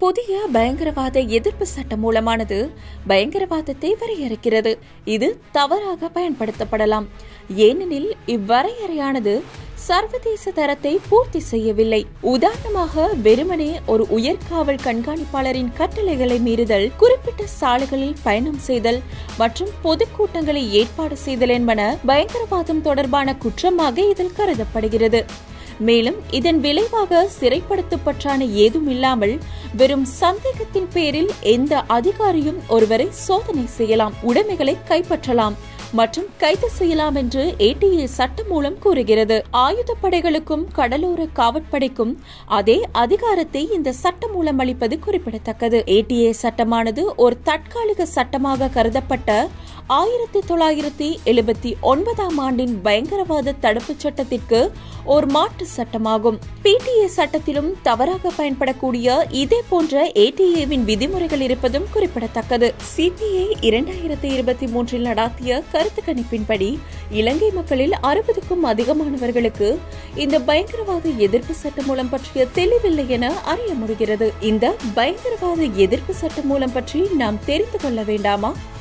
புதிய பயங்கரவாத எதிர்ப்பு சட்ட மூலமானது பயங்கரவாதத்தை வரையறுக்கிறது இது தவறாக பயன்படுத்தப்படலாம் ஏனெனில் இவ்வரையறையானது சர்வதேச தரத்தை பூர்த்தி செய்யவில்லை உதாரணமாக வெறுமனே ஒரு உயர்காவல் கண்காணிப்பாளரின் கட்டளைகளை மீறுதல் குறிப்பிட்ட சாலைகளில் பயணம் செய்தல் மற்றும் பொதுக்கூட்டங்களை ஏற்பாடு செய்தல் என்பன பயங்கரவாதம் தொடர்பான குற்றமாக இதில் கருதப்படுகிறது மேலும் இதன் விளைவாக சிறைப்படுத்தப்பட்டான ஏதும் இல்லாமல் வெறும் சந்தேகத்தின் பேரில் எந்த அதிகாரியும் ஒருவரை சோதனை செய்யலாம் உடைமைகளை கைப்பற்றலாம் மற்றும் கைது செய்யலாம் என்று ஏடிஏ சட்டம் மூலம் கூறுகிறது ஆயுதப்படைகளுக்கும் கடலோர காவற்படைக்கும் அதே அதிகாரத்தை இந்த சட்டம் மூலம் அளிப்பது குறிப்பிடத்தக்கது ஏடிஏ சட்டமானது ஒரு தற்காலிக சட்டமாக கருதப்பட்ட ஆயிரத்தி தொள்ளாயிரத்தி எழுபத்தி ஒன்பதாம் ஆண்டின் பயங்கரவாத தடுப்புச் சட்டத்திற்கு ஒரு மாற்று சட்டமாகும் பிடிஏ சட்டத்திலும் தவறாக பயன்படக்கூடிய இதே போன்ற ஏடிஏவின் விதிமுறைகள் இருப்பதும் குறிப்பிடத்தக்கது சிபிஐ இரண்டாயிரத்தி இருபத்தி மூன்றில் நடாத்திய கருத்து கணிப்பின்படி இலங்கை மக்களில் அறுபதுக்கும் அதிகமானவர்களுக்கு இந்த பயங்கரவாத எதிர்ப்பு சட்ட மூலம் பற்றிய தெளிவில்லை என அறிய முடிகிறது இந்த பயங்கரவாத எதிர்ப்பு சட்ட மூலம் பற்றி நாம் தெரிந்து கொள்ள வேண்டாமா